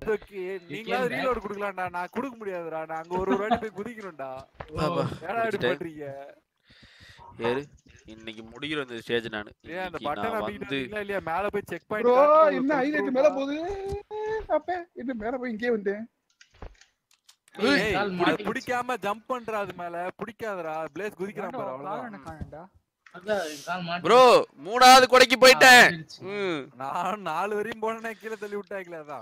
தொக்கி நீங்களா ரீலோட் குடுக்கலாம்டா நான் குடுக்க முடியாதுடா நான் அங்க ஒரு ஒரு வாட்டி போய் குதிக்கணும்டா பாப்பா ஏடா இப்படி குடிச்சிட்டேன். பண்றீங்க ஏறு இன்னைக்கு முடிகிற இந்த ஸ்டேஜ் நான் ஏன் அந்த இன்னைக்கு பட்டன் நான் அமைக்கிட்டு வந்து வந்தீங்களா இல்லையா மேல போய் செக் ப்ரோ பாயிண்ட் என்ன ஹைலைட் மேல போகுது அப்ப என்ன மேல போய் இங்கே வந்துட்டேன் ஏய் கால் அது மாட்டிக்கிச்சு. பிடிக்காம ஜம்ப் பண்றா அது மேல பிடிக்காதடா பிளேஸ் குதிக்கிறான் பாரு அவ்வளவுதான் அதான் கால் மாட்டி- ப்ரோ மூணாவது கொடைக்கு போயிட்டேன் ஆ, வந்துருச்சு. ம் நான் நாலு வரையும் போனேனே கீழே தள்ளி விட்டாங்களே அதான்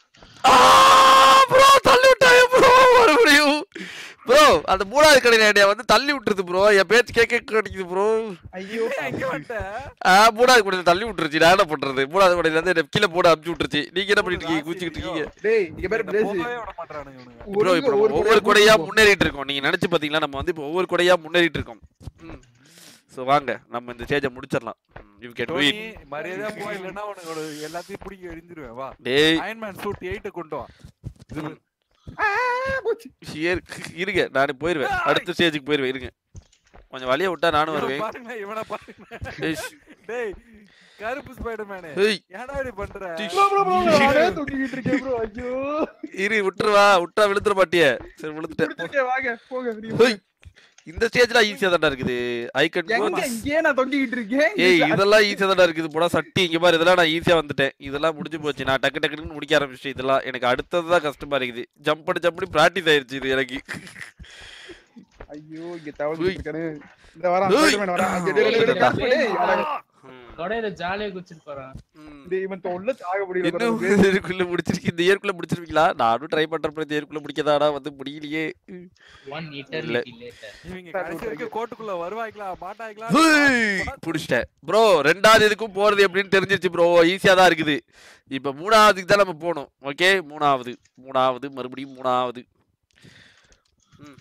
ப்ரோ தள்ளி விட்டாங்க ப்ரோ மறுபடியும் ப்ரோ அந்த மூணாவது கடையில என்னைய வந்து தள்ளி விட்டுருது ப்ரோ என் பேச்சு கேட்க கிடைக்குது ப்ரோ ஐயோ ஏன் இங்க வந்துட்ட ஆ மூணாவது கடையில தள்ளி விட்டுருச்சு நான் என்ன பண்றது மூணாவது கடையில இருந்து என்னை கீழே போட அமுச்சு விட்டுருச்சு நீங்க என்ன பண்ணிட்டு இருக்கீங்க குச்சிக்கிட்டு இருக்கீங்க டேய் இங்க பேர் என்னை பிளேஸ் போகவே விட மாட்றானுங்க இவனுங்க ப்ரோ இப்போ நம்ம ஒவ்வொரு கொடையா முன்னேறிட்டு இருக்கோம் நீங்க நினைச்சு பாத்தீங்களா நம்ம வந்து இப்போ ஒவ்வொரு கொடையா முன்னேறிட்டு இருக்கோம் சோ வாங்க நம்ம இந்த ஸ்டேஜை முடிச்சிடலாம் யூ கேன் டோனி டூ மரியாதையா போ இல்லைன்னா உனக்கு ஒரு எல்லாத்தையும் பிடிக்க எரிஞ்சிருவேன் வா டேய் அயன்மேன் சூட் எயிட்ட கொண்டு வா இது போச்சு இரு- இருங்க நான் போயிருவேன் அடுத்த ஸ்டேஜுக்கு போயிருவேன் இருங்க கொஞ்சம் வழிய விட்டா நானும் இவனை வருவேன் பாருங்க இவனை பாருங்க டேய், டேய் கருப்பு ஸ்பைடர் மேனு ஏய், ஏன்டா இப்படி பண்ற டிஷ். ப்ரோ ப்ரோ ப்ரோ நானே தூக்கிட்டு இருக்கேன் ப்ரோ ஐயோ இரு விட்டுருவா விட்டா விழுந்துட மாட்டியே சரி விழுந்துட்டேன் போ. முடிச்சிட்டே வாங்க போங்க நீங்க ஹோய். இந்த ஸ்டேஜ்ல ஈஸியா தான்டா இருக்குது ஐ கன் எங்க இங்கே நான் தொங்கிட்டு இருக்கேன் ஏய் இதெல்லாம் ஈஸியா தான்டா இருக்குது போடா சட்டி இங்க பாரு இதெல்லாம் நான் ஈஸியா வந்துட்டேன் இதெல்லாம் முடிஞ்சு போச்சு நான் டக்கு டக்குன்னு முடிக்க ஆரம்பிச்சிட்டேன் இதெல்லாம் எனக்கு அடுத்தது தான் கஷ்டமா இருக்குது ஜம்ப் பண்ணி ஜம்ப் பண்ணி பிராக்டிஸ் ஆயிருச்சு இது எனக்கு ஐயோ இங்க தவளை இருக்கானே இந்த வரா ஸ்பைடர்மேன் வரா ஐயோ, டேய், டேய், டேய், டேய், டேய், டேய், அட, ம். கொடையில ஜாலியா குச்சிட்டு போறான் ம். டேய், இவன் தொல்லை தாங்க முடியல இன்னும் பாருங்க. இதுக்குள்ள முடிச்சிருக்கு இந்த இயர்க்குள்ள முடிச்சிருவீங்களா நானும் ட்ரை பண்றப்ப இந்த இயர்க்குள்ள முடிக்கதாடா வந்து முடியலையே ஒன் இட்டர்னிட்டி லேட்டர் இவங்க கடைசி வரைக்கும் கோட்டுக்குள்ள வருவாய்ங்களா மாட்டாய்ங்களா ஹுய், புடிச்சிட்டேன் ப்ரோ ரெண்டாவது இதுக்கும் போறது எப்படின்னு தெரிஞ்சிருச்சு ப்ரோ ஈஸியா தான் இருக்குது இப்ப மூணாவதுக்கு தான் நம்ம போகணும் ஓகே மூணாவது மூணாவது மறுபடியும் மூணாவது ம்.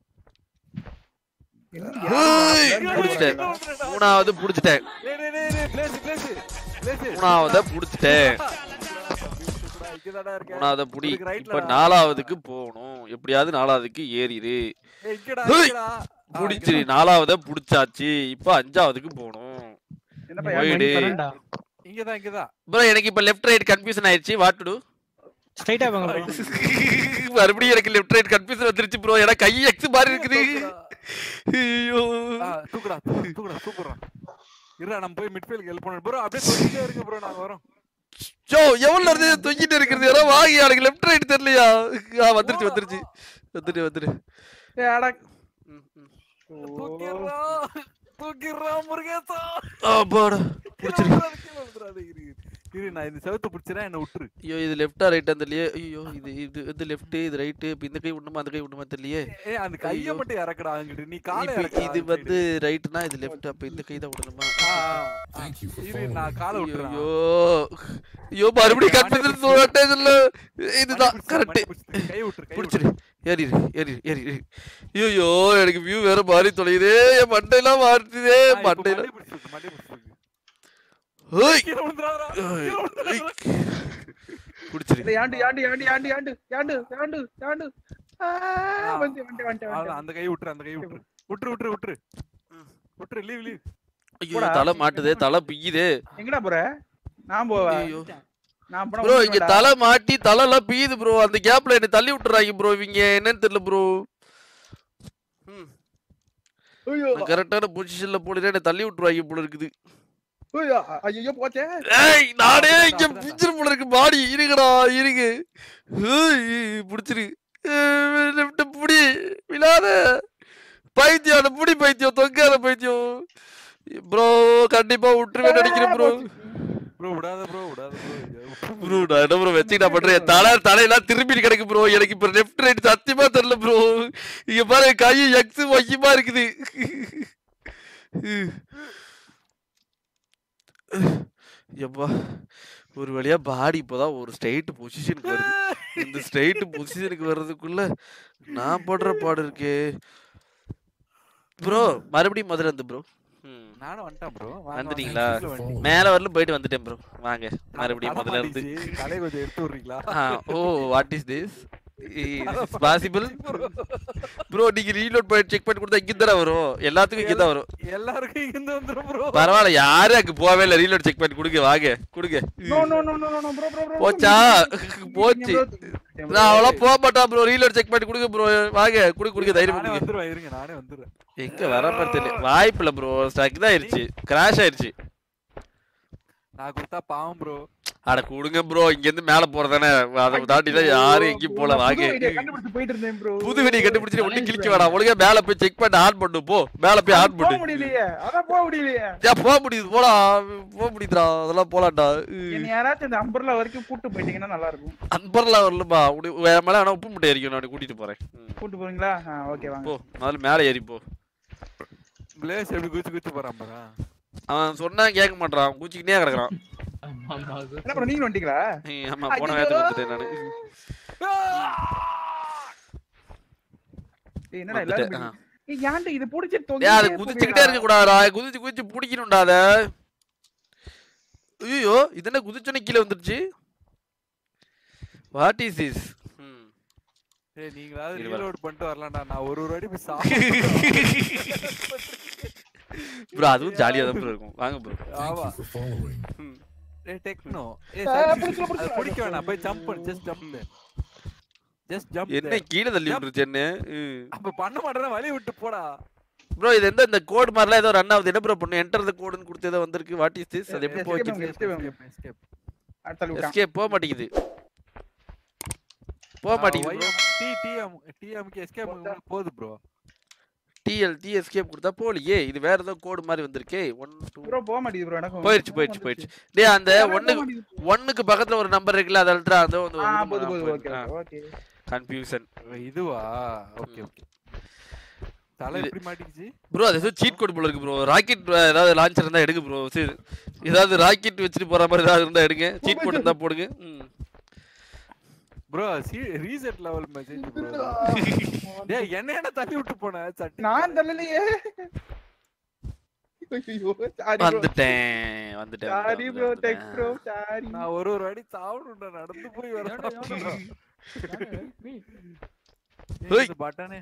ஹுய், புடிச்சிட்டேன் மூணாவது புடிச்சிட்டேன் டேய் டேய் டேய் டேய் பிளேஸ் பிளேஸ் பிளேஸ் மூணாவத புடிச்சிட்டேன் இங்கதாடா இருக்க மூணாவத புடி இதுக்கு rightல இப்ப டா. நாலாவதுக்கு போகணும் எப்படியாவது நாலாவதுக்கு ஏறிடு ஏய் இங்கடா ஹுய். இங்கடா ஆ, புடிச்சிரு இங்கதான். நாலாவத புடிச்சாச்சு இப்ப அஞ்சாவதுக்கு போகணும் என்னப்பா போயிடு. ஏன் பண்ணா? இங்கதான் இங்கதான் ப்ரோ எனக்கு இப்ப லெஃப்ட் ரைட் கன்ஃபியூஷன் ஆயிடுச்சு வாட் டு டு ஸ்ட்ரைட்டா வாங்க bro. மறுபடியும் எனக்கு லெஃப்ட் ரைட் கன்ஃபியூஷன் வந்துருச்சு ப்ரோ ஏன்னா கை எக்ஸ் மாதிரி இருக்குது ஐயோ ஆ, தூக்குடா தூக்கு, தூக்குடா சூப்பர்ரா இருடா நம்ம போய் மிட்ஃபீல்ட் ஹெல்ப் பண்ணணும் ப்ரோ அப்படியே சொல்லிட்டே இருங்க ப்ரோ நாங்க வரோம் ஜோ எவ்வளவு இருந்து தொங்கிட்டு இருக்கிறது யாரோ வாங்கி எனக்கு லெஃப்ட் ரைட் தெரியலையா ஆ வந்துருச்சு வந்துருச்சு வந்துரு வந்துரு ஏய், அட. ம், ம். தூக்கிடுறா தூக்கிடுறா முருகேசா அப்பாடா புடிச்சிரு கீழே விழுந்துறாத, இரு, இரு. இரு நான் இந்த செவத்தை பிடிச்சிரேன் என்ன விட்டுரு ஐயோ இது லெஃப்டா ரைட்டா தெரியலையே ஐயோ இது இது இது லெஃப்ட் இது ரைட் இப்ப இந்த கை ஒண்ணுமா அந்த கை ஒண்ணுமா தெரியலையே ஏ அந்த கைய ஐயோ. மட்டும் இறக்கடா அங்கிட்டு நீ காலை இப்ப இறக்கடா இது அந்த வந்து ரைட்னா இது லெஃப்ட் அப்ப இந்த கை தான் விடணுமா side. ஆ, ஆ, ஆ. இரு நான் காலை விட்டுறேன் ஐயோ ஐயோ மறுபடியும் கன்ஃபியூஷன் சொல்லிட்டே இல்ல இதுதான் கரெக்ட் கை விட்டுரு கை புடிச்சிரு ஏறி இரு, ஏறி இரு, ஏறி இரு. ஐயோ எனக்கு வியூ வேற மாறி தொலையுதே என் மண்டையெல்லாம் மாறுதுதே மண்டையில ஹோய் கீழே விழுந்துறாதடா ஐய், கீழே ஐய். விழுந்துறாதடா. புடிச்சிரு டேய், யாண்டு யாண்டு யாண்டு யாண்டு யாண்டு யாண்டு யாண்டு யாண்டு ஆ, வந்து வந்து வந்து அவ்வளவுதான், வந்து அந்த கை விட்டுரு அந்த கை விட்டுரு விட்டுரு விட்டுரு விட்டுரு விட்டுரு லீவ் லீவ் ஐயோ போடா. தலை மாட்டுதே தலை பிய்யுதே எங்கடா போற நான் போவேன் ஐயோ நான் போனா ப்ரோ ஒண்ணும் இங்க வேண்டாம். தலை மாட்டி தலை எல்லாம் பியுது ப்ரோ அந்த கேப்ல என்ன தள்ளி விட்டுறாங்க ப்ரோ இவங்க என்னன்னு தெரியல ப்ரோ ஐயோ கரெக்டான பொசிஷன்ல போடுறேன் என்ன தள்ளி விட்டுருவாங்க போல இருக்குது ஐயோ ஐயோ போச்சே ஏய் நானே அதான், இங்க அதான். பிஞ்சிரு போல இருக்கு பாடி இருங்கடா இருங்க ஏய், புடிச்சிரு லெஃப்ட் புடி விழாத பைத்தியம் அந்த புடி பைத்தியம் தொங்காத பைத்தியம் ப்ரோ கண்டிப்பா விட்டுருவேன் நினைக்கிறேன் ப்ரோ ப்ரோ விடாத ப்ரோ விடாத ப்ரோ ப்ரோ நான் என்ன ப்ரோ வச்சுக்கிட்டா பண்றேன் தலை தலையெல்லாம் திரும்பி கிடக்கு ப்ரோ எனக்கு இப்ப லெஃப்ட் ரைட் சத்தியமா தெரியல ப்ரோ இங்க பாரு கை எக்ஸ் வையமா இருக்குது எப்பா ஒரு வழியா பாடி இப்போதான் ஒரு ஸ்ட்ரைட் பொசிஷனுக்கு வருது இந்த ஸ்ட்ரைட் பொசிஷனுக்கு வர்றதுக்குள்ள நான் படுற பாடு இருக்கே ப்ரோ மறுபடியும் முதல்ல இருந்து ப்ரோ நானும் வந்துட்டேன் ப்ரோ வந்துட்டீங்களா? மேல வரலும் போயிட்டு வந்துட்டேன் ப்ரோ வாங்க மறுபடியும் முதல்ல இருந்து தலையை கொஞ்சம் எடுத்து விடுறீங்களா ஆ, oh what is this possible bro நீங்க ரீலோட் பண்ணி செக் பண்ணி கொடுத்தா இங்க தானே வரும் எல்லாத்துக்கும் இங்க தான் வரும் எல்லாருக்கும் இங்க வந்துரும் ப்ரோ பரவாயில்ல யாரும் அங்க போவே இல்ல ரீலோட் செக் பண்ணி கொடுங்க வாங்க கொடுங்க no no no no no bro bro bro போச்சா போச்சு நான் அவ்வளோ போக மாட்டான் ப்ரோ ரீலோட் செக் பண்ணி கொடுங்க ப்ரோ வாங்க குடு குடுங்க தைரியம் நானே கொடுங்க வந்துருவேன் இருங்க நானே வந்துருவேன் எங்க வர மாதிரி தெரியல வாய்ப்பு இல்ல ப்ரோ ஸ்டக் தான் ஆயிருச்சு கிராஷ் ஆயிருச்சு நான் கொடுத்தா பாவம் ப்ரோ அட கொடுங்க ப்ரோ இங்க இருந்து மேல போறதானே அதை தாண்டி தான் யாரும் எங்கேயும் போல வாங்க கண்டுபிடிச்சு போயிட்டு இருந்தேன் ப்ரோ புது வெடி கண்டுபிடிச்சிட்டு ஒண்ணு கிளிக்க வேணாம் ஒழுங்கா மேல போய் செக் பண்ணி ஆன் பண்ணு போ மேல போய் ஆன் போக பண்ணு முடியலையே அதான் போக முடியலையே ஏன் போக முடியுது போடா போக முடியுதுடா அதெல்லாம் போலாம்டா என்ன யாராச்சும் இந்த அம்பர்லா வரைக்கும் கூட்டு போயிட்டீங்கன்னா நல்லா இருக்கும் அன்பர்லாம் வரலப்பா உடி என் மேல வேணா உப்பு முட்டை எரிக்கும் நான் கூட்டிட்டு போறேன் ம். கூட்டு போறீங்களா ஓகே வாங்க போ முதல்ல மேல ஏறி போ பிளேஸ் எப்படி குச்சி குச்சி போறான் பாரா அவன் சொன்னா கேட்க மாட்டான் அவன் குச்சிக்கிட்டே கிடக்குறான் ஆமா, ஆமா, அது என்ன ப்ரோ நீங்க வந்துட்டீங்களா ஏய், ஆமா போன வேகத்துக்கு வந்துட்டேன் நானு ஏய், என்னடா வந்துட்டேன், எல்லாரும் ஆ. ஏய் ஏன்டா இது புடிச்சு ஏய், அது குதிச்சுக்கிட்டே இருக்க கூடாதா குதிச்சு குதிச்சு பிடிக்கணும்டா அத ஐயோ இது என்ன குதிச்சோன்னே கீழே வந்துருச்சு வாட் இஸ் திஸ் ஏய் நீங்களாவது இரு வரேன். ரீலோட் பண்ணிட்டு வரலாம்டா நான் ஒரு ஒரு வாட்டி போய் சா ப்ரோ அதுவும் ஜாலியா தான் ப்ரோ இருக்கும் வாங்க ப்ரோ ஆமா for following. ஏய் டெக்னோ ஏய் ஆ, சரி, புடிச்சுல, புடிச்சுல. அது பிடிக்க வேணாம் போய் ஜம்ப் பண்ணு ஜஸ்ட் ஜம்ப் ஜஸ்ட் ஜம்ப் என்ன கீழே தள்ளி விட்டுருச்சு என்ன அப்ப பண்ண மாட்டேன்னா வழி விட்டு போடா ப்ரோ இது எந்த இந்த கோட் மாதிரிலாம் ஏதோ ரன் ஆகுது என்ன ப்ரோ பண்ணு என்டர் த கோடுன்னு கொடுத்து ஏதோ வந்திருக்கு வாட் இஸ் திஸ் அது எப்படி Escape போச்சு பண்ணுங்க, escape பண்ணுங்க. எஸ்கேப் அடுத்த விட்டான் எஸ்கேப் போக மாட்டேங்குது போக மாட்டேங்குது bro. டி டிஎம் டிஎம்க்கு எஸ்கேப் போகுது ப்ரோ டிஎல் டி எஸ்கேப் கொடுத்தா போலியே இது வேற ஏதோ கோடு மாதிரி வந்திருக்கே ஒன் டூ ப்ரோ போக மாட்டேங்குது ப்ரோ எனக்கு போயிடுச்சு போயிடுச்சு போயிடுச்சு டேய் அந்த ஒண்ணுக்கு ஒண்ணுக்கு பக்கத்துல ஒரு நம்பர் இருக்குல்ல அது அல்ட்ரா அது வந்து ஆ போது போது ஓகே ஓகே கன்ஃபியூஷன் இதுவா ஓகே ம். ஓகே தலை இது- எப்படி மாட்டிக்கிச்சு ப்ரோ அது ஏதோ சீட் கோட் போல இருக்கு ப்ரோ ராக்கெட் ஏதாவது லான்ச்சர் இருந்தா எடுங்க ப்ரோ சரி ஏதாவது ராக்கெட் வச்சுட்டு போற மாதிரி ஏதாவது இருந்தா எடுங்க சீட் கோட் இருந்தா போடுங்க ம். Bro reset level message bro டேய் என்ன என்ன தள்ளி விட்டு போன சட்டி நான் தள்ளலையே ஐயோ சாரி ப்ரோ வந்துட்டேன் வந்துட்டேன் சாரி வந்துட்டேன், ப்ரோ வந்துட்டேன். டெக் ப்ரோ சாரி நான் ஒரு ஒரு வாட்டி சாவணும்டா நடந்து போய் வரேன் ஹோய். பட்டனே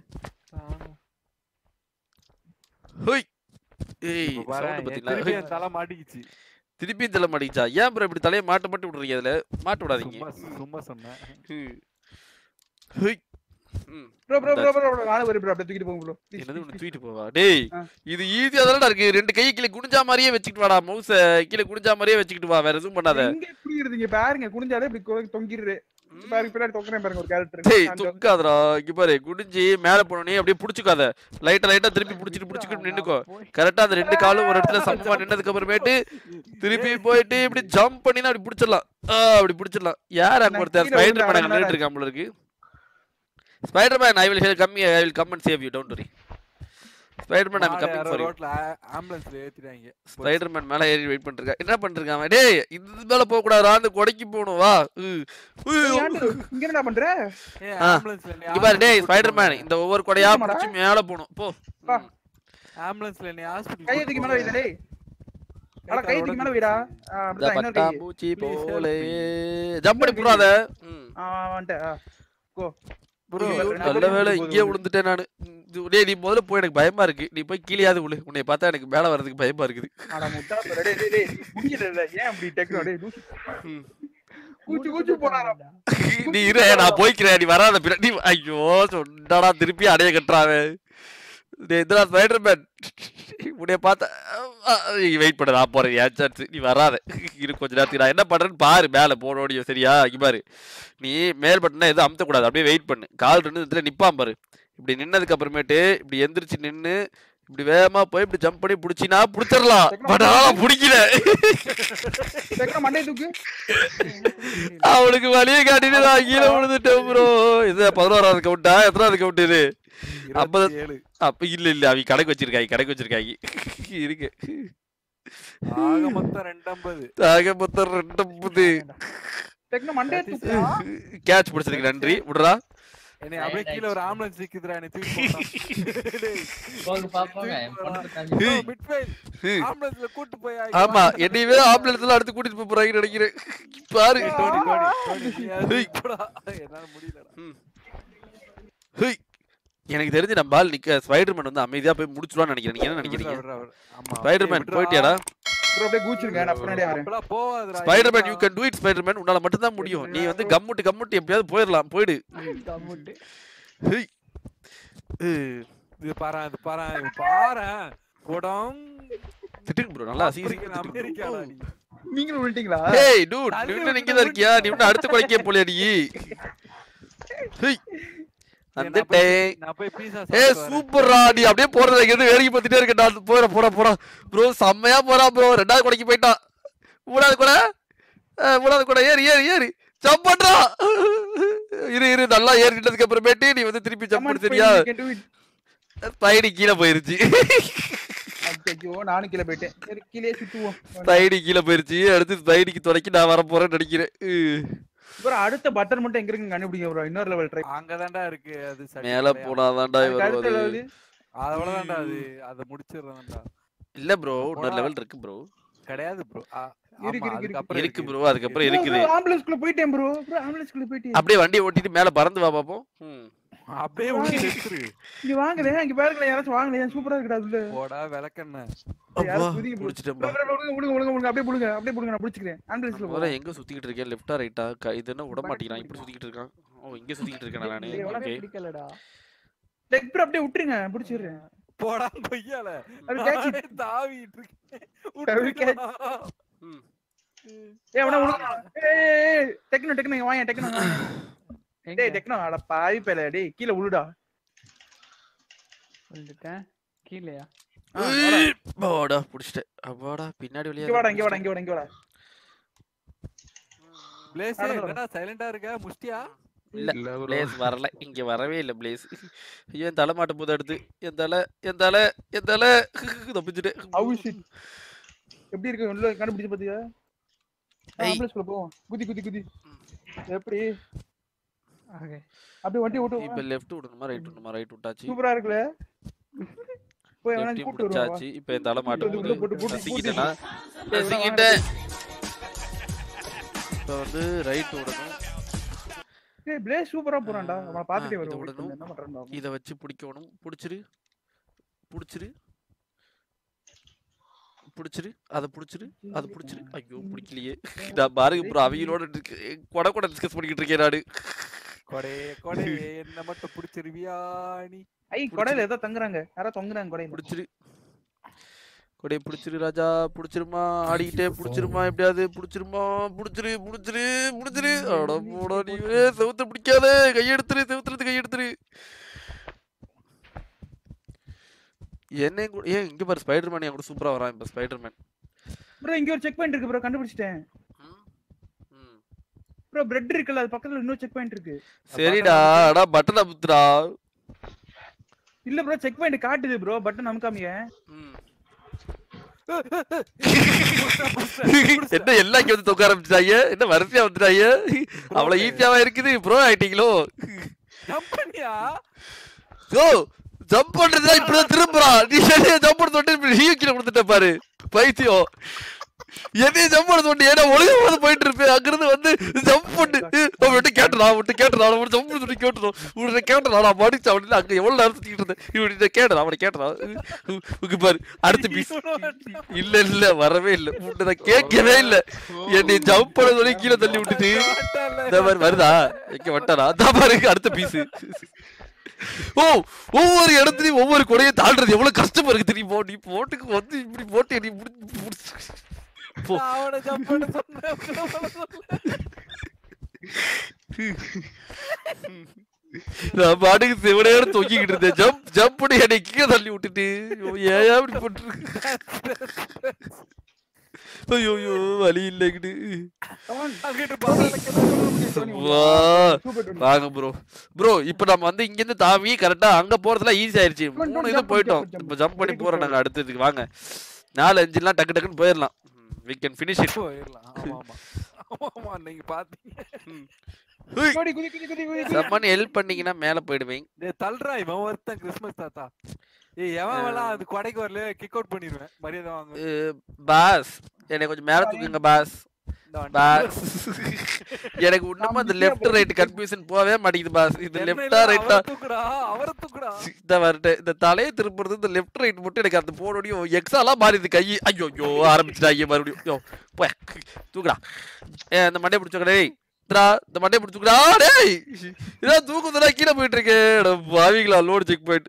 ஹோய் ஏய் இப்ப பாரேன், சவுண்ட் என் பாத்தீங்களா திருப்பி ஹோய். என் தலை மாட்டிக்கிச்சு திருப்பி தள்ள மாட்டேங்குச்சா ஏன் ப்ரோ இப்படி தலையை மாட்ட மாட்டி விடுறீங்க அதுல மாட்ட விடாதீங்க சும்மா சும்மா சொன்னேன் ஹம். ஹோய். ம். ப்ரோ ப்ரோ ப்ரோ ப்ரோ நானும் வரேன் ப்ரோ அப்படியே தூக்கிட்டு போங்க ப்ரோ என்னது ஒன்று தூக்கிட்டு போவா டேய் ஆ. இது ஈஸியா தானடா இருக்கு ரெண்டு கை கீழே குனிஞ்சா மாதிரியே வச்சுக்கிட்டு வாடா மவுஸ கீழே குனிஞ்சா மாதிரியே வச்சுக்கிட்டு வா வேற எதுவும் பண்ணாத எங்க குடிக்கிறதுங்க பாருங்க குனிஞ்சாலே இப்படி கொ- தொங்கிடுது பாருங்க பின்னாடி தொங்குறேன் பாருங்க ஒரு டேய் கேரக்டர் தொங்காதடா இங்க பாரு குனிஞ்சு மேல போனோனே அப்படியே புடிச்சுக்காத லைட்டா லைட்டா திருப்பி புடிச்சிட்டு புடிச்சுக்கிட்டு நின்னுக்கோ கரெக்டா அந்த ரெண்டு காலும் ஒரு இடத்துல சமமா நின்னதுக்கு அப்புறமேட்டு திருப்பி போயிட்டு இப்படி ஜம்ப் பண்ணினா அப்படி புடிச்சிடலாம் ஆ அப்படி புடிச்சிடலாம் யார் அங்க நான் ஒருத்தர் கீழே ஸ்பைடர் மேன் விழுந்து அங்க நின்னுட்டு இருக்கான் போல இருக்கு Spiderman I will help come I will come and save you don't worry Spiderman I am coming for you ரோட்ல ஆம்புலன்ஸ்ல ஏத்திட்டாங்க ஸ்பைடர் மேன் மேல ஏறி வெயிட் பண்ணிருக்கா என்ன பண்ணிருக்கான் அவன்? டேய் இது மேல போக கூடாதா அந்த கொடைக்கு போகணும் வா உ. உய்யோ. இங்க என்னடா பண்ற ஏய் ஆ. ஆம்புலன்ஸ்ல நீ இங்க பாரு டேய் ஹாஸ்பிடல் ஸ்பைடர் மேன் இந்த ஒவ்வொரு கொடையா நிஜமாடா? பிடிச்சி மேல போகணும் போ வா. ம். ஆம்புலன்ஸ்ல நீ ஹாஸ்பிடல் கையை தூக்கி மேல வைடா டேய் அட கை தூக்கி மேல வைடா ஆ, இந்த அப்படிதான் இன்னொரு கை பட்டாம்பூச்சி Please help போலே me. ஜம்ப் பண்ணி போடாத ம். ஆ வந்துட்டேன் ஆ. கோ ப்ரோ ஐயோ, நல்ல போகுது, வேளை போகுது, இங்கேயே போகுது. விழுந்துட்டேன் நானு ம், இது- டேய் நீ முதல்ல போய் எனக்கு பயமா இருக்கு நீ போய் கீழேயாவது விழு உன்னை பார்த்தா எனக்கு மேல வர்றதுக்கு பயமா இருக்குது அட முட்டா பர டேய் டேய் டேய் முடியல ஏன் அப்படி டெக்னோ டேய் லூசு. ம். கூச்சு கூச்சு போனாராம் நீ இரு நான் போய்க்கிறேன் நீ வராத பின்னாடி ஐயோ சொன்னாடா திருப்பி அடைய கட்டுறாவே டேய் இதுடா ஸ்பைடர் மேன் உன்னைய பார்த்தா வெயிட் பண்ண நான் போறேன் ஏன் சான்ஸ் நீ வராத இரு கொஞ்ச நேரத்துக்கு நான் என்ன பண்றேன்னு பாரு மேல போனோடியோ சரியா இங்க பாரு நீ மேல் பட்டனா எதுவும் அமுத்தக்கூடாது அப்படியே வெயிட் பண்ணு கால் ரெண்டு இடத்துல நிப்பான் பாரு இப்படி நின்னதுக்கு அப்புறமேட்டு இப்படி எந்திரிச்சு நின்னு இப்படி வேகமா போய் இப்படி ஜம்ப் பண்ணி புடிச்சினா புடிச்சிடலாம் பட் ஆனா பிடிக்கல டெக்னோ மண்டை தூக்கு அவளுக்கு வழியை காட்டிட்டு நான் கீழே விழுந்துட்டேன் ப்ரோ இது பதினோராவது கவுண்டா எத்தனாவது கவுண்ட் இது ஐம்பது ஏழு அப்ப இல்ல இல்ல அவங்க கடைக்கு வச்சிருக்காங்க கடைக்கு வச்சிருக்காங்க இருக்கு ஆக மொத்தம் ரெண்டம்பது ஆக மொத்தம் ரெண்டு டெக்னோ மண்டை தூக்கு கேட்ச் பிடிச்சதுக்கு நன்றி விடுறா என்னை அப்படியே கீழ ஒரு ஆம்புலன்ஸ் நிக்குதுடா என்னை தூக்கி போட்டான். டேய், போக பாப்போங்க என் பொண்ணு தம்பி bro, midfield, ambulance-ல கூட்டு போய் ஆமா என்னையவே ஆம்புலன்ஸ்ல அடுத்து கூட்டிட்டு போப் போறாங்கன்னு நினைக்கிறேன் பாரு டோனி, டோனி, டோனி, நீ அது ஏய். போடா. என்னால முடியலடா. ம். ஹுய் எனக்கு தெரிஞ்சு நம்ம பால் நிக்க ஸ்பைடர்மேன் வந்து அமைதியா போய் முடிச்சுடுவான்னு நினைக்கிறேன் நீங்க என்ன நினைக்கிறீங்க விட்றா, விட்றா, விட்றா. ஆமா. ஸ்பைடர்மேன் விட்றா. போயிட்டியாடா ப்ரோ அப்படியே கூச்சிருங்க நான் பின்னாடியே வரேன் அப்பெல்லாம் போகாதுடா, ஸ்பைடர்மேன் யூ இருடா. கேன் டூ இட் ஸ்பைடர்மேன் உன்னால மட்டும் தான் முடியும் நீ வந்து கம்முட்டு கம்முட்டு எப்படியாவது போயிடலாம் போயிடு ஹுய் ஏய், இது பாரேன், இது பாரேன், இது பாரேன். குடம். திட்டுங்க ப்ரோ நல்லா அசிங்க ஆப்பிரிக்கன் அமெரிக்காடா நீ. நீங்களும் விட்டீங்களா ஹேய் டூட் தள்ளி நீ விட்டு இங்க தான் இருக்கியா நீ இன்னும் அடுத்த கொலைக்கே போலியா நீ ஹேய் நான் வந்துட்டேன் போய் நான் போய் pizza ஏ சாப்பிட்டு வரேன். சூப்பர்ரா நீ அப்படியே போறத இருந்து வேடிக்கை பார்த்துட்டே இருக்க நான் போற போற போறா ப்ரோ செம்மையா போறா ப்ரோ ரெண்டாவது கொடைக்கு போயிட்டான் மூணாவது கூட மூணாவது கூட ஏறி ஏறி ஏறி ஜம்ப் பண்றா இரு இரு நல்லா ஏறிட்டதுக்கு அப்புறமேட்டு நீ வந்து திருப்பி ஜம்ப் பண்ணு சரியா ஸ்பைடி கீழே போயிருச்சு ஐயோ நானும் கீழே போயிட்டேன் சரி கீழே சுத்துவோம் ஸ்பைடி கீழே போயிருச்சு அடுத்து ஸ்பைடிக்கு துணைக்கி நான் வர போறேன்னு நினைக்கிறேன் உ. ப்ரோ அடுத்த பட்டன் மட்டும் எங்க இருக்குன்னு கண்டுபிடிங்க ப்ரோ இன்னொரு லெவல் ட்ரை அங்கதான்டா இருக்கு அது சரி மேல கிடையாது. போனாதான்டா அடுத்த வருவது லெவல் அவ்வளவுதான்டா அது அதை முடிச்சிடுறேன்டா இல்ல ப்ரோ இன்னொரு போடா. லெவல் இருக்கு ப்ரோ கிடையாது ப்ரோ இருக்கு, இருக்கு, அதுக்கப்புறம் இருக்கு ப்ரோ அதுக்கப்புறம் இருக்குது ஆம்புலன்ஸ்குள்ள போயிட்டேன் ப்ரோ ப்ரோ ஆம்புலன்ஸ்குள்ள போயிட்டேன் அப்படியே வண்டியை ஓட்டிட்டு மேல பறந்து வா பாப்போம் ம். அப்படியே உனக்கு எடுத்துரு இங்க வாங்கலே இங்க பாருங்களேன் யாராச்சும் வாங்கலையா சூப்பரா இருக்குடா அதுல போடா விளக்கண்ண அப்பா யாரும் குதிக்க போ- முடிச்சிட்டேன்பா bro, bro, bro, விடுங்க விடுங்க விடுங்க அப்படியே புடுங்க அப்படியே புடுங்க நான் பிடிச்சிக்கிறேன் ஆம்புலன்ஸ்ல முதல்ல எங்க சுத்திக்கிட்டு இருக்கேன் லெஃப்டா ரைட்டா இது என்ன விட மாட்டேங்கிறான் இப்படி சுத்திக்கிட்டு இருக்கான் ஓ இங்க சுத்திக்கிட்டு இருக்கேன் நானு ஓகே லெக் ப்ரோ அப்படியே விட்டுருங்க பிடிச்சிடுறேன் போடா கொய்யால அது catch it. நானே தாவிட்டு இருக்கேன் அது catch- விட்டுருடா. ம். ஏய் அவன விடுங்க ஏய் டெக்னோ டெக்னோ இங்க வாங்க டெக்னோ டேய் டெக்னோ அட பாவி பேல டேய் கீழ உளுடா வந்துட்டேன் கீழயா ஆ, வாடா. அப்பாடா புடிச்சிட்டேன் அப்பாடா பின்னாடி வழியா இங்க வாடா இங்க வாடா இங்க வாடா இங்க வாடா பிளேஸ் நடந்து என்னடா சைலண்டா இருக்க முஷ்டியா இல்ல பிளேஸ் வரல இங்க வரவே இல்ல பிளேஸ் ஐயோ என் தலை மாட்ட போது அடுத்து என் தலை என் தலை என் தலை தப்பிச்சுட்டேன் ஹவ் இஸ் இட் எப்படி இருக்கு உள்ள கண்டுபிடிச்சு பாத்தியா ஐய். ஆம்புலன்ஸ்குள்ள போவோம் குதி குதி குதி எப்படி ஓகே அப்படியே வண்டி இப்ப ஓட்டு லெஃப்ட் விடணுமா ரைட் விடணுமா ரைட் விட்டாச்சு சூப்பரா இருக்குல்ல போய் அவனை லெஃப்ட் கூட்டு வருவா முடிச்சாச்சு இப்ப என் தலை மாட்ட உள்ள போது போட்டு பூட்டி, நசிக்கிட்டேனா பூட்டி. நசிக்கிட்டேன் இப்ப வந்து ரைட் விடணும் ஏய் பிளேஸ் சூப்பரா போறான்டா அவன பாத்துட்டே ஆ, இது வருவோம் விடணும். என்ன பண்றான்டா அவன்? இத வச்சு பிடிக்கணும் புடிச்சிரு புடிச்சிரு புடிச்சிரு அத புடிச்சிரு அத புடிச்சிரு ஐயோ பிடிக்கலையே நான் பாருங்க ப்ரோ அவையோட கொட கொட டிஸ்கஸ் பண்ணிக்கிட்டு இருக்கேன் நானு கொடே கொடே என்ன மட்டும் பிடிச்சிருவியா நீ ஐ கொடையில ஏதோ தங்குறாங்க யாரோ தொங்குறாங்க கொடையில புடிச்சிரு கொடைய புடிச்சிரு ராஜா புடிச்சிருமா ஆடிக்கிட்டே புடிச்சிருமா எப்படியாவது புடிச்சிருமா புடிச்சிரு புடிச்சிரு புடிச்சிரு அட போடா நீ செவுத்த பிடிக்காத கையெடுத்துரு செவுத்துறது கையெடுத்துரு என்ன கூட ஏன் இங்க பாரு ஸ்பைடர் மேன் என் கூட சூப்பரா வரான் இப்ப ஸ்பைடர் மேன் ப்ரோ இங்க ஒரு செக் பாயிண்ட் இருக்கு ப்ரோ கண்டுபிடிச்சிட்டேன் ப்ரோ பிரெட் இருக்குல்ல அது பக்கத்துல இன்னொரு செக் பாயிண்ட் இருக்கு சரிடா அடா பட்டன் அமுத்துடா இல்ல ப்ரோ செக் பாயிண்ட் காட்டுது ப்ரோ பட்டன் அமுக்காமீங்க ம். புடிச்சிட்டா, புடிச்சிட்டா. என்ன எல்லாம் இங்க வந்து தொக்க ஆரம்பிச்சிட்டாங்க என்ன வரிசையா வந்துட்டாங்க அவ்வளவு ஈஸியாவா இருக்குது ப்ரோ ஆயிட்டீங்களோ Jump பண்ணியா ஓ ஜம்ப் பண்றதுனா இப்படிதான் திரும்புறான் நீ என்ன ஜம்ப் பண்ண தொட்டு இப்படி ஹீ கீழே கொடுத்துட்ட பாரு பைத்தியம் என்னைய ஜம்ப் பண்ண தொட்டு ஏன்னா ஒழுங்கா வந்து போயிட்டு இருப்பேன் அங்கிருந்து வந்து ஜம்ப் பண்ணு அவன் விட்டு கேட்டா விட்டு கேட்டா அவன் ஜம்ப் பண்ணி சொல்லி கேட்டுரும் உன்னை கேட்டா நான் படிச்சு அவன் அங்க எவ்வளவு நேரம் சுத்திக்கிட்டு இருந்தேன் இவன் கேட்டா அவனை கேட்டா உங்க பாரு அடுத்த பீஸ் இல்ல இல்ல வரவே இல்ல உன்னை நான் கேட்கவே இல்ல என்னை ஜம்ப் பண்ண சொல்லி கீழே தள்ளி விட்டுட்டு இந்த மாதிரி வருதா எங்க வட்டாரா அதான் பாருங்க அடுத்த பீஸ் ஓ ஒவ்வொரு இடத்துலயும் ஒவ்வொரு கொடையும் தாண்டுறது எவ்வளவு கஷ்டமா இருக்கு தெரியுமா நீ போட்டுக்கு வந்து இப்படி போட்டு நீ முடிச்சு- முடிச்சு- போ. நான் அவனை ஜம்ப் பண்ண சொன்னேன் நான் பாட்டுக்கு செவனையோட தொங்கிக்கிட்டு இருந்தேன் ஜம்ப் ஜம்ப் பண்ணி என்னை கீழே தள்ளி விட்டுட்டு ஐயோ, ஏன் இப்படி போட்டுருக்கு ஐயோ ஐயோ வழி இல்லைங்கிட்டு அங்கிட்டு பாத்தால வா சூப்பர் வாங்க ப்ரோ ப்ரோ இப்போ நம்ம வந்து இங்க இருந்து தாவி கரெக்டா அங்க போறதுல ஈஸி ஆயிருச்சு Come on, மூணு jump, இது jump, போயிட்டோம் jump, jump. இப்போ ஜம்ப் பண்ணி Very good, போறோம் bro. நாங்க அடுத்ததுக்கு வாங்க நாலு அஞ்சுலாம் டக்கு டக்குன்னு போயிடலாம் வி கேன் ஃபினிஷ் இட் போயிடலாம் ஆமா ஆமா ஆமா ஆமா நீங்க பாத்தீங்க குதி குதி குதி குதி குதி சம்மன் ஹெல்ப் பண்ணீங்கன்னா மேல போயிடுவேன் டேய் தள்ளுறா இவன் ஒருத்தன் கிறிஸ்மஸ் தாத்தா ஏய் எவன் வேணாம் அது கொடைக்கு வரல கிக் அவுட் பண்ணிடுவேன் மரியாதை வாங்க பாஸ் என்னை கொஞ்சம் மேல தூக்குங்க பாஸ் பாஸ் எனக்கு இன்னமும் அந்த லெஃப்ட் ரைட் கன்ஃபியூஷன் போகவே மாட்டேங்குது பாஸ் இது லெஃப்டா ரைட்டா தூக்குடா அவரை தூக்குடா இந்த வரட்டு இந்த தலையை திருப்புறது இந்த லெஃப்ட் ரைட் மட்டும் எனக்கு அந்த போனோடையும் எக்ஸாலாம் மாறிது கை ஐயோ ஐயோ ஆரம்பிச்சிட்டாங்க மறுபடியும் யோ போய் தூக்குடா ஏ அந்த மண்டையை பிடிச்சோக்கடா டேய் இந்தா, இந்த மண்டையை பிடிச்சுக்கடா டேய் இதான் தூக்குதுடா கீழே போயிட்டு இருக்கேன் பாவிங்களா load check point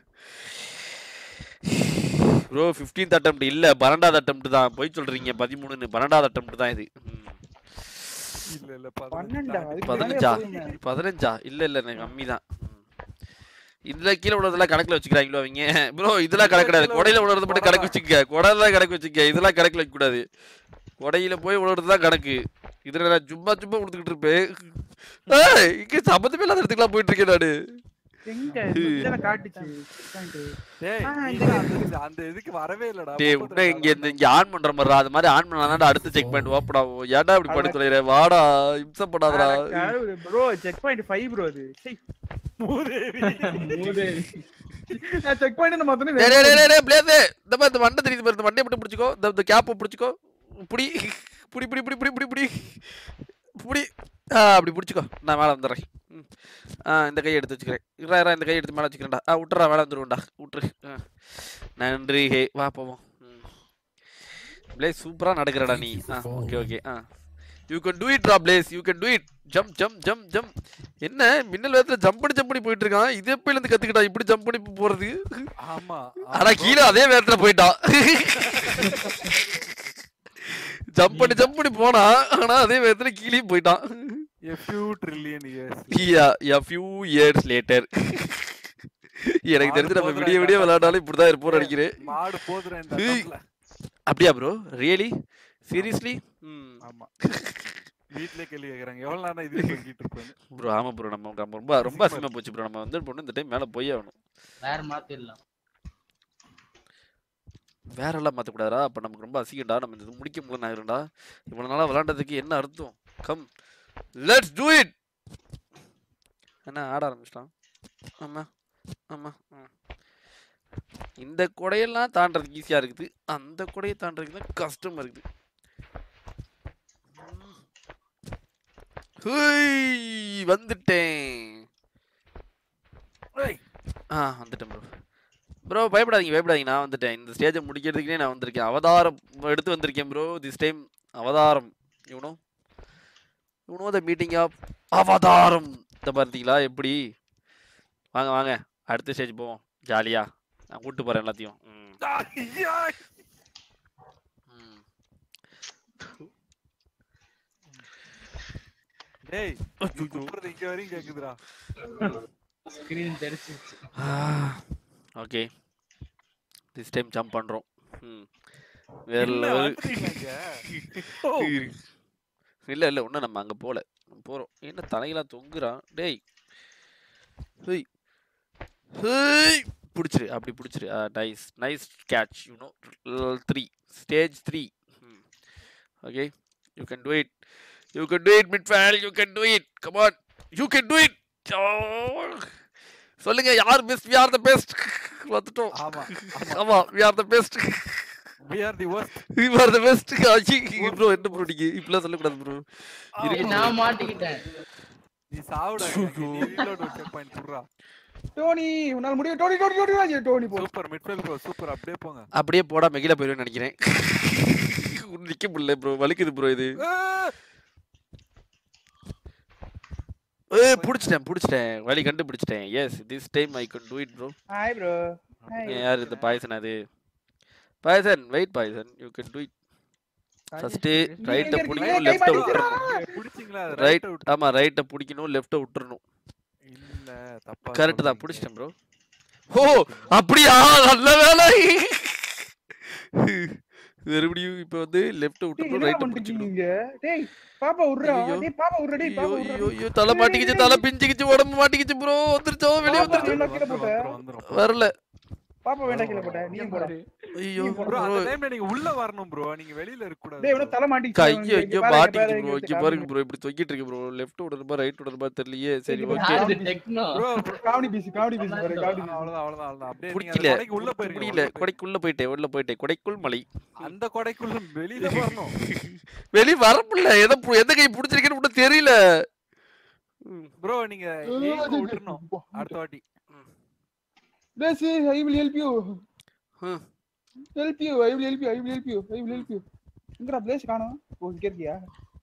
bro fifteenth attempt இல்ல பன்னெண்டாவது அட்டம்ப்ட் தான் போய் சொல்றீங்க பதிமூணுன்னு பன்னெண்டாவது அட்டம்ப்ட் தான் இது ம். இல்ல இல்ல பன்னெண்டா அதுக்கு மேலயே பதினஞ்சா போகுமே. பதினஞ்சா இல்ல இல்ல எனக்கு கம்மி தான் இதுல கீழே விழுறதெல்லாம் கணக்குல வச்சுக்கிறாங்களோ அவங்க ப்ரோ இதெல்லாம் கணக்கு கிடையாது கொடையில விழுறது மட்டும் கணக்கு வச்சுக்க கொடையில கணக்கு வச்சுக்க இதெல்லாம் கணக்குல வைக்க கூடாது கொடையில போய் விழுறது தான் கணக்கு இதுல நான் சும்மா சும்மா கொடுத்துக்கிட்டு இருப்பேன் ஏய், இங்க சம்மந்தமே இல்லாத இடத்துக்குலாம் போயிட்டு இருக்கேன் நானு எங்க இதெல்லாம் காட்டுச்சு point. டேய் ஆ, நீ இந்த தான் அந்த அந்த இதுக்கு வரவே இல்லடா டேய் உன்ன இங்க இந்த இங்க ஆன் பண்ற மாதிரி அது மாதிரி ஆன் பண்ணா அடுத்த செக் பாயிண்ட் ஓப்பன் ஆகும் ஏன்டா இப்படி பண்ணி தொலைற வாடா இம்சம் பண்ணாதடா bro check point five bro அது சீ. மூதேவி மூதேவி. நான் செக் பாயிண்ட் மொத்தமே டேய் டேய் டேய் டேய் பிளேஸ் இந்த மாதிரி இந்த மண்டை தெரியுது பாரு இந்த மண்டையை மட்டும் பிடிச்சிக்கோ இந்த இந்த கேப்பை பிடிச்சிக்கோ புடி புடி புடி புடி புடி புடி புடி புடி ஆ அப்படி பிடிச்சிக்கோ நான் மேலே வந்துடுறேன் ம். ஆ இந்த கையை எடுத்து வச்சுக்கிறேன் இரா இரா இந்த கையை எடுத்து மேலே வச்சுக்கிறேன்டா ஆ விட்டுறா மேலே வந்துருவேன்டா விட்டுரு ஆ நன்றி ஹே வா போவோம் ம் பிளேஸ் சூப்பராக நடக்கிறடா நீ ஆ ஓகே ஓகே ஆ யூ கேன் டூ இட் ரா Blaze you can do it jump jump jump jump என்ன மின்னல் வேகத்தில் ஜம்ப் பண்ணி ஜம்ப் பண்ணி போயிட்டு இருக்கான் இது எப்பயிலேருந்து கற்றுக்கிட்டா இப்படி ஜம்ப் பண்ணி போகிறது ஆமா ஆனா கீழே அதே வேகத்துல போயிட்டான் ஜம்ப் பண்ணி ஜம்ப் பண்ணி போனா ஆனா அதே வேகத்துல கீழே போயிட்டான் a few trillion years a few years later எனக்கு தெரிஞ்சு நம்ம விடிய விடிய விளையாடாலும் இப்படிதான் இருப்போம் நினைக்கிறேன் மாடு போதுறேன் இந்த ஏய். இடத்துல. அப்படியா ப்ரோ ரியலி சீரியஸ்லி ஆமா வீட்லயே கேள்வி கேக்குறாங்க எவ்வளவு நேரம் இதுல தூங்கிட்டு இருப்பேன்னு ப்ரோ ஆமா ப்ரோ நம்ம நம்ம ரொம்ப ரொம்ப அசிங்கமா போச்சு ப்ரோ நம்ம வந்து பொண்ணு இந்த டைம் மேல போய் ஆகணும் வேற மாத்திடலாம் வேற எல்லாம் மாற்றக்கூடாதா அப்போ நமக்கு ரொம்ப அசிங்கம்டா நம்ம இந்த இது முடிக்க முடியல ஆயிரும்டா இவ்வளோ நாளாக விளாண்டதுக்கு என்ன அர்த்தம் கம் லெட்ஸ் டூ இட் என்ன ஆட ஆரம்பிச்சிட்டான் ஆமா ஆமா ம். இந்த கொடையெல்லாம் தாண்டறதுக்கு ஈஸியாக இருக்குது அந்த கொடையை தாண்டறதுக்கு தான் கஷ்டமாக இருக்குது ம். ஹுய், வந்துட்டேன் ஏய், ஆ வந்துட்டேன் ப்ரோ ப்ரோ பயப்படாதீங்க பயப்படாதீங்க நான் வந்துட்டேன் இந்த ஸ்டேஜை முடிக்கிறதுக்குனே நான் வந்திருக்கேன் அவதாரம் எடுத்து வந்திருக்கேன் ப்ரோ திஸ் டைம் அவதாரம் இவனோ இவனோ த மீட்டிங் ஆஃப் அவதாரம் இந்த பார்த்தீங்களா எப்படி வாங்க வாங்க அடுத்த ஸ்டேஜ் போவோம் ஜாலியா நான் கூட்டு போறேன் எல்லாத்தையும் ம், ஐயா. ம். டேய் கூப்பிடுறது இங்க வரையும் கேக்குதுடா ஸ்கிரீன் தெரிச்சிச்சு ஓகே திஸ் டைம் ஜம்ப் பண்றோம் ம் வேற என்ன லெவல் வந்துட்டீங்க இங்க? ஓ, இல்ல இல்ல ஒன்றும் நம்ம அங்க போல போறோம் என்ன தலையெல்லாம் தொங்குறான் டேய் ஹேய் ஹேய் பிடிச்சிரு அப்படி பிடிச்சிரு nice nice catch you no three stage three okay you can do it you can do it mid fail you can do it come on you can do it சொல்லுங்க யார் best we are the best வந்துட்டோம் ஆமா ஆமா we are the best we are the worst we are the best bro என்ன bro நீங்க இப்படிலாம் சொல்லக்கூடாது bro ஏய், நான் மாட்டிக்கிட்டேன் நீ சாவுடா ஐயோ. நீ ரீலோட் செக் பாயிண்ட் புடுறா டோனி உன்னால முடியும் டோனி டோனி டோனி டோனி டோனி போ சூப்பர் மிட்ஃபீல்ட் ப்ரோ சூப்பர் அப்படியே போங்க அப்படியே போடா மெகில போயிருவேன்னு நினைக்கிறேன் நிக்க முடியல ப்ரோ வலிக்குது ப்ரோ இது ஏய், ஏய் புடிச்சிட்டேன் புடிச்சிட்டேன் வலி கண்டுபிடிச்சிட்டேன் yes this time I can do it bro hi bro hi யார் இந்த பாய்சன் அது poison wait poison you can do it first ரைட்டை எங்க பிடிக்கணும் இருக்கீங்க? லெஃப்ட்டை கை விட்டுறணும் பிடிச்சிங்களா அது ரைட் right out. ஆமா ரைட்டை பிடிக்கணும் லெஃப்ட்டை விட்டுறணும் இல்ல தப்பா கரெக்ட் தான் சொல்றீங்க. பிடிச்சிட்டேன் ப்ரோ ஓ அப்படியா நல்ல வேலை மறுபடியும் இப்போ வந்து லெஃப்ட் டேய், விட்டுறணும் என்னடா ரைட்டை பண்ணிட்டு பிடிச்சிக்கணும் இருக்கீங்க? டேய் பாப்பா விட்றா ஐயோ. டேய் பாப்பா விட்றா டேய் பாப்பா ஐயோ விட்றா ஐயோ தலை மாட்டிக்கிச்சு தலை பிஞ்சுக்கிச்சு உடம்பு மாட்டிக்கிச்சு ப்ரோ வந்துருச்சோ வெளியே பாப்பா, வந்துருச்சு என்ன கீழே போட்ட? வந்துரும், வந்துரும், வந்துரும். வரல பாப்பா வேண்டாம் கீழே போட்ட நீ போட ஐயோ ப்ரோ அந்த டைம்ல நீங்க உள்ள வரணும் ப்ரோ நீங்க வெளியில இருக்க கூடாது டேய் இவன தலை மாட்டிச்சு கையோ ஐயோ மாட்டிக்கிட்டு ப்ரோ இங்க பாருங்க ப்ரோ இப்படி தொங்கிட்டு இருக்கு ப்ரோ லெஃப்ட் விடணுமா ரைட் விடணுமா தெரியலையே சரி ஓகே யாரு techno bro comedy piece comedy piece பாரு காமெடி அவ்வளவுதான் அவ்வளவுதான் அவ்வளவுதான் அப்படியே நீங்க பிடிக்கல அந்த கொடைக்கு உள்ள போயிருங்க முடியல உள்ள போயிருங்க. கொடைக்குள்ள போயிட்டேன் உள்ள போயிட்டேன் கொடைக்குள் மலை அந்த கொடைக்குள்ள வெளியில வரணும் வெளிய வர முடியல எதை பு- எந்த கை பிடிச்சிருக்கேன்னு கூட தெரியல ம். ப்ரோ நீங்க aim அ விட்டுறணும் அடுத்த வாட்டி This is I will help you. Huh. Help you. I will help you. I will help you. I will help you. எங்கடா பிளேஸ் காணோம் ஓ இங்க இருக்கியா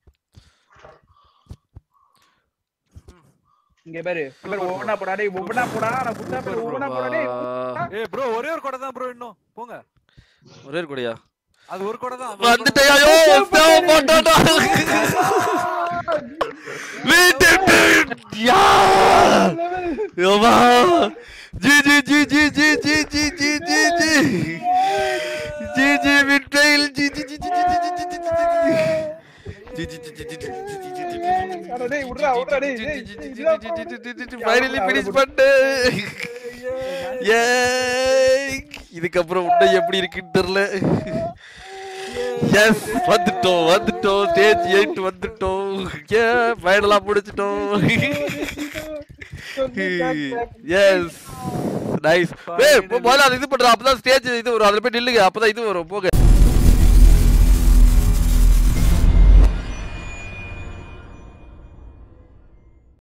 இங்க பாரு இங்க பாரு ஒவ்வொன்னா போடா டேய் ஒவ்வொன்னா போடா நான் புட்டா பாரு ஒவ்வொன்னா போடா டேய் வா. ஏய் ப்ரோ ஒரே ஒரு கொடை தான் ப்ரோ இன்னும் போங்க ஒரே ஒரு கொடையா அது ஒரு கொடை தான் அது ஒரு கொடை வந்துட்டேன் ஐயோ தேவ மாட்டாடா யா யோவா ஜி ஜி ஜி ஜி ஜி ஜி ஜி ஜி ஜி ஜி ஜி ஜி மிட்டைல் ஜி ஜி ஜி ஜி ஜி ஜி ஜி ஜி ஜி ஜி ஜி ஜி ஜி அட டேய் விட்றா விட்றா டேய் டேய் ஃபைனலி ஃபினிஷ் பண்ணிட்டேன் ஏய் இதுக்கப்புறம் உன்னை எப்படி இருக்குன்னு தெரியல எஸ் வந்துட்டோம் வந்துட்டோம் ஸ்டேஜ் எயிட் வந்துட்டோம் ஏ ஃபைனலா முடிச்சிட்டோம் எஸ் நைஸ் ஏய் முதல்ல அது இது பண்ற அப்பதான் ஸ்டேஜ் இது வரும் அதுல போய் நில்லுங்க அப்பதான் இது வரும் போங்க